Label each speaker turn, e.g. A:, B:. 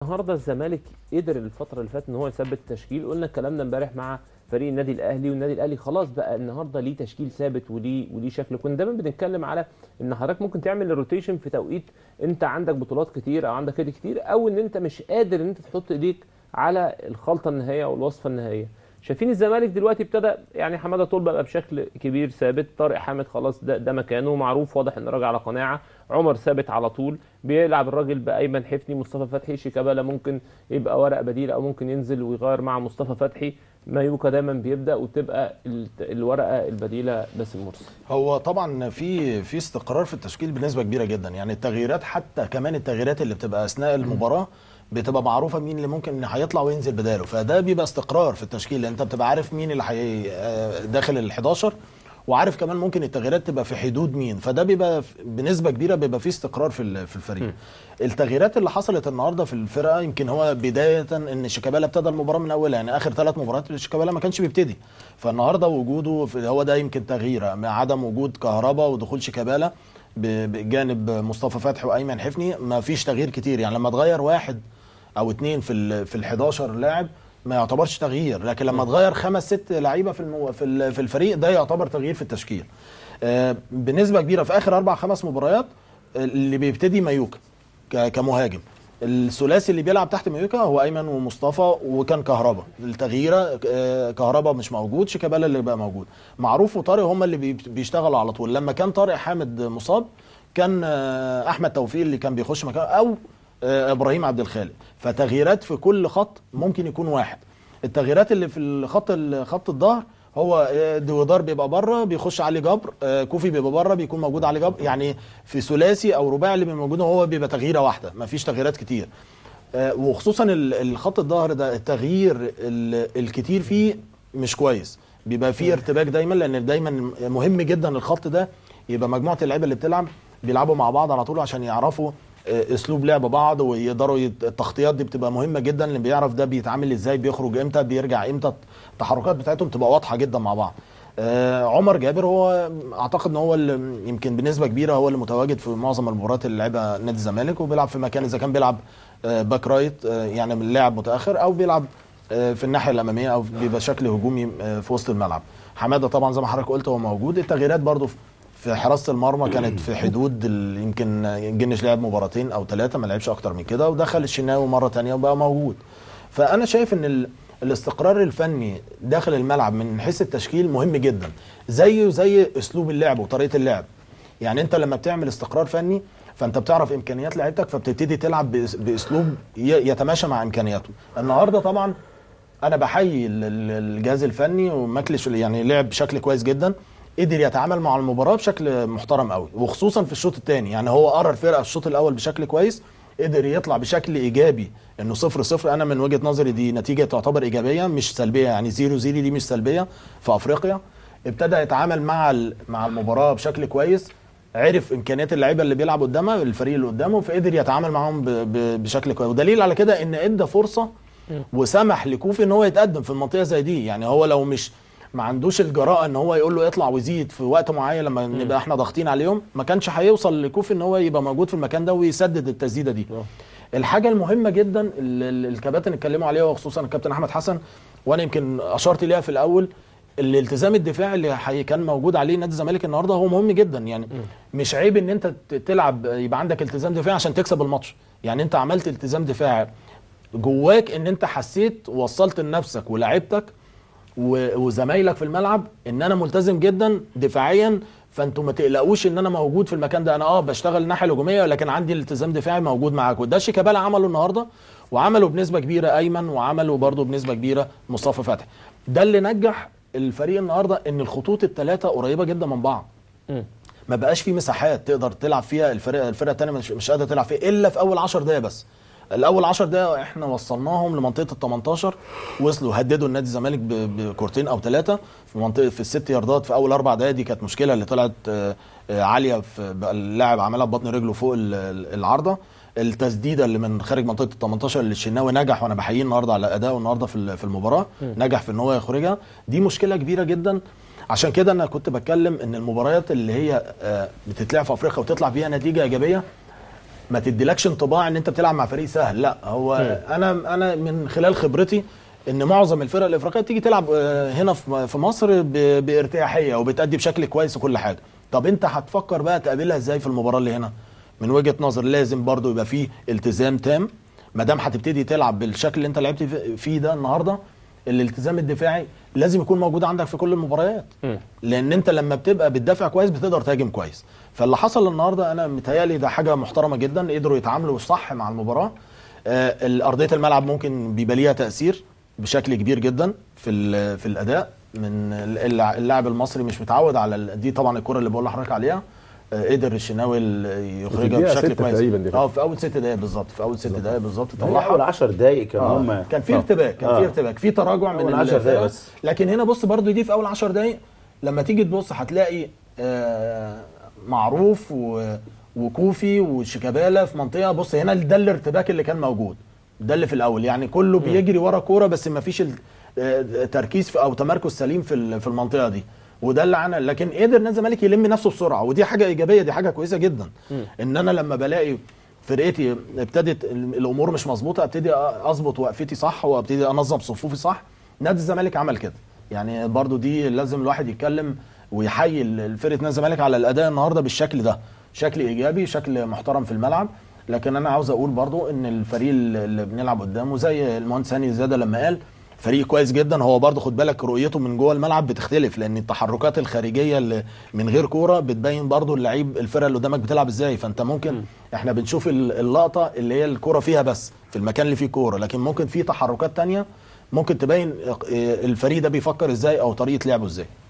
A: النهارده الزمالك قدر الفتره اللي فاتت ان هو يثبت التشكيل قلنا الكلام ده امبارح مع فريق النادي الاهلي والنادي الاهلي خلاص بقى النهارده ليه تشكيل ثابت وليه وليه شكل كنا دايما بنتكلم على ان حضرتك ممكن تعمل الروتيشن في توقيت انت عندك بطولات كتير او عندك كده كتير او ان انت مش قادر ان انت تحط ايديك على الخلطه النهائيه او الوصفه النهائيه شايفين الزمالك دلوقتي ابتدى يعني حماده طول بقى بشكل كبير ثابت طارق حامد خلاص ده, ده مكانه معروف واضح ان الراجل على قناعه عمر ثابت على طول بيلعب الراجل بايمن حفني مصطفى فتحي شيكابالا ممكن يبقى ورق بديل او ممكن ينزل ويغير مع مصطفى فتحي مايوكا دايما بيبدا وتبقى ال- الورقه البديله باسم مرسي
B: هو طبعا في في استقرار في التشكيل بنسبه كبيره جدا يعني التغييرات حتى كمان التغييرات اللي بتبقى اثناء المباراه بتبقى معروفه مين اللي ممكن هيطلع وينزل بداله فده بيبقى استقرار في التشكيل لان انت بتبقى عارف مين اللي هي آه، داخل ال 11 وعارف كمان ممكن التغييرات تبقى في حدود مين فده بيبقى ف- بنسبه كبيره بيبقى فيه استقرار في ال- في الفريق التغييرات اللي حصلت النهارده في الفرقه يمكن هو بدايه ان شيكابالا ابتدى المباراه من اولها يعني اخر ثلاث مباريات شيكابالا ما كانش بيبتدي فالنهارده وجوده في هو ده يمكن تغيير مع عدم وجود كهربا ودخول شيكابالا ب- بجانب مصطفى فتحي وايمن حفني ما فيش تغيير كتير يعني لما تغير واحد او اتنين في ال في ال 11 لاعب ما يعتبرش تغيير لكن لما تغير خمس ست لعيبه في المو في ال- في الفريق ده يعتبر تغيير في التشكيل آه، بنسبه كبيره في اخر اربع خمس مباريات آه، اللي بيبتدي مايوكا ك- كمهاجم الثلاثي اللي بيلعب تحت مايوكا هو ايمن ومصطفى وكان كهربا التغييره آه، كهربا مش موجود شيكابالا اللي بقى موجود معروف وطارق هم اللي بي- بيشتغلوا على طول لما كان طارق حامد مصاب كان آه، احمد توفيق اللي كان بيخش مكانه او آه، ابراهيم عبد الخالق فتغييرات في كل خط ممكن يكون واحد التغييرات اللي في الخط خط الظهر هو آه، دويدار بيبقى بره بيخش علي جبر آه، كوفي بيبقى بره بيكون موجود علي جبر يعني في ثلاثي او رباعي اللي بيبقى موجود هو بيبقى تغييره واحده ما فيش تغييرات كتير آه، وخصوصا ال- الخط الظهر ده التغيير ال- الكتير فيه مش كويس بيبقى فيه ارتباك دايما لان دايما مهم جدا الخط ده يبقى مجموعه اللعيبه اللي بتلعب بيلعبوا مع بعض على طول عشان يعرفوا آه، اسلوب لعب بعض ويقدروا يت- التغطيات دي بتبقى مهمه جدا اللي بيعرف ده بيتعامل ازاي بيخرج امتى بيرجع امتى التحركات بتاعتهم تبقى واضحه جدا مع بعض آه، عمر جابر هو اعتقد ان هو اللي يمكن بنسبه كبيره هو اللي متواجد في معظم المباريات اللي لعبها نادي الزمالك وبيلعب في مكان اذا كان بيلعب آه، باك رايت آه، يعني من لاعب متاخر او بيلعب آه، في الناحيه الاماميه او بيبقى شكل هجومي آه، في وسط الملعب حماده طبعا زي ما حضرتك قلت هو موجود التغييرات برضو في- في حراسه المرمى كانت في حدود ال- يمكن جنش لعب مباراتين او ثلاثه ما لعبش اكتر من كده ودخل الشناوي مره تانية وبقى موجود فانا شايف ان ال- الاستقرار الفني داخل الملعب من حيث التشكيل مهم جدا زيه زي اسلوب اللعب وطريقه اللعب يعني انت لما بتعمل استقرار فني فانت بتعرف امكانيات لعيبتك فبتبتدي تلعب بأس- باسلوب ي- يتماشى مع امكانياته النهارده طبعا انا بحيي ال- ال- الجهاز الفني وماكليش يعني لعب بشكل كويس جدا قدر يتعامل مع المباراه بشكل محترم قوي وخصوصا في الشوط الثاني يعني هو قرر الفرقه الشوط الاول بشكل كويس قدر يطلع بشكل ايجابي انه صفر صفر انا من وجهه نظري دي نتيجه تعتبر ايجابيه مش سلبيه يعني زيرو زيرو دي مش سلبيه في افريقيا ابتدى يتعامل مع ال- مع المباراه بشكل كويس عرف امكانيات اللعيبه اللي بيلعب قدامها الفريق اللي قدامه فقدر يتعامل معاهم ب- ب- بشكل كويس ودليل على كده ان ادى فرصه وسمح لكوفي ان هو يتقدم في المنطقه زي دي يعني هو لو مش ما عندوش الجراءه ان هو يقول له اطلع وزيد في وقت معين لما نبقى احنا ضاغطين عليهم ما كانش هيوصل لكوفي ان هو يبقى موجود في المكان ده ويسدد التسديده دي الحاجه المهمه جدا اللي اللي الكباتن اتكلموا عليها وخصوصا الكابتن احمد حسن وانا يمكن اشرت ليها في الاول الالتزام الدفاعي اللي حي- كان موجود عليه نادي الزمالك النهارده هو مهم جدا يعني مش عيب ان انت ت- تلعب يبقى عندك التزام دفاعي عشان تكسب الماتش يعني انت عملت التزام دفاعي جواك ان انت حسيت ووصلت لنفسك ولاعيبتك و- وزمايلك في الملعب ان انا ملتزم جدا دفاعيا فانتوا ما تقلقوش ان انا موجود في المكان ده انا اه بشتغل الناحيه الهجوميه لكن عندي التزام دفاعي موجود معاك وده شيكابالا عمله النهارده وعمله بنسبه كبيره ايمن وعمله برده بنسبه كبيره مصطفى فتحي ده اللي نجح الفريق النهارده ان الخطوط الثلاثه قريبه جدا من بعض ما بقاش في مساحات تقدر تلعب فيها الفرقه الفرقه الثانيه مش, مش قادره تلعب فيها الا في اول 10 دقائق بس الاول 10 دقائق احنا وصلناهم لمنطقه ال 18 وصلوا هددوا النادي الزمالك ب- بكورتين او ثلاثه في منطقه في الست ياردات في اول اربع دقائق دي كانت مشكله اللي طلعت آه، آه، عاليه في بقى اللاعب عملها ببطن رجله فوق ال- ال- العارضه التسديده اللي من خارج منطقه ال 18 اللي الشناوي نجح وانا بحييه النهارده على اداؤه النهارده في ال- في المباراه نجح في ان هو يخرجها دي مشكله كبيره جدا عشان كده انا كنت بتكلم ان المباريات اللي هي آه، بتتلعب في افريقيا وتطلع فيها نتيجه ايجابيه ما تديلكش انطباع ان انت بتلعب مع فريق سهل لا هو انا انا من خلال خبرتي ان معظم الفرق الافريقيه بتيجي تلعب آه، هنا في في مصر ب- بارتياحيه وبتأدي بشكل كويس وكل حاجه طب انت هتفكر بقى تقابلها ازاي في المباراه اللي هنا من وجهه نظر لازم برضو يبقى فيه التزام تام ما دام هتبتدي تلعب بالشكل اللي انت لعبت في- فيه ده النهارده الالتزام الدفاعي لازم يكون موجود عندك في كل المباريات
A: مم.
B: لان انت لما بتبقى بتدافع كويس بتقدر تهاجم كويس فاللي حصل النهارده انا متهيالي ده حاجه محترمه جدا قدروا يتعاملوا صح مع المباراه آه، ارضيه الملعب ممكن بيبقى ليها تاثير بشكل كبير جدا في ال- في الاداء من اللاع- اللاعب المصري مش متعود على ال- دي طبعا الكره اللي بقول لحضرتك عليها آه، قدر الشناوي ال- يخرجها
C: الدقيقة
B: بشكل
C: ستة
B: كويس
C: تقريبا دي.
B: اه في اول ست دقائق بالظبط في اول ست دقائق بالظبط
D: هو
B: طلعها
D: اول 10 دقايق كان
B: آه.
D: هم
B: كان في ارتباك كان
D: آه.
B: في ارتباك في تراجع من
D: أول 10 دقايق
B: الفرقة.
D: بس.
B: لكن هنا بص برضو دي في اول 10 دقايق لما تيجي تبص هتلاقي آه معروف و وكوفي وشيكابالا في منطقه بص هنا ده الارتباك اللي كان موجود ده اللي في الاول يعني كله بيجري ورا كوره بس ما فيش ال- آه، تركيز في او تمركز سليم في ال- في المنطقه دي وده اللي عنا لكن قدر نادي الزمالك يلم نفسه بسرعه ودي حاجه ايجابيه دي حاجه كويسه جدا ان انا لما بلاقي فرقتي ابتدت ال- الامور مش مظبوطه ابتدي اظبط وقفتي صح وابتدي انظم صفوفي صح نادي الزمالك عمل كده يعني برضو دي لازم الواحد يتكلم ويحيي ال- فرقه نادي الزمالك على الاداء النهارده بالشكل ده شكل ايجابي شكل محترم في الملعب لكن انا عاوز اقول برضو ان الفريق اللي بنلعب قدامه زي المهندس هاني زاده لما قال فريق كويس جدا هو برضه خد بالك رؤيته من جوه الملعب بتختلف لان التحركات الخارجيه اللي من غير كوره بتبين برضه اللعيب الفرقه اللي قدامك بتلعب ازاي فانت ممكن احنا بنشوف ال- اللقطه اللي هي الكوره فيها بس في المكان اللي فيه كوره لكن ممكن في تحركات تانية ممكن تبين اه، الفريق ده بيفكر ازاي او طريقه لعبه ازاي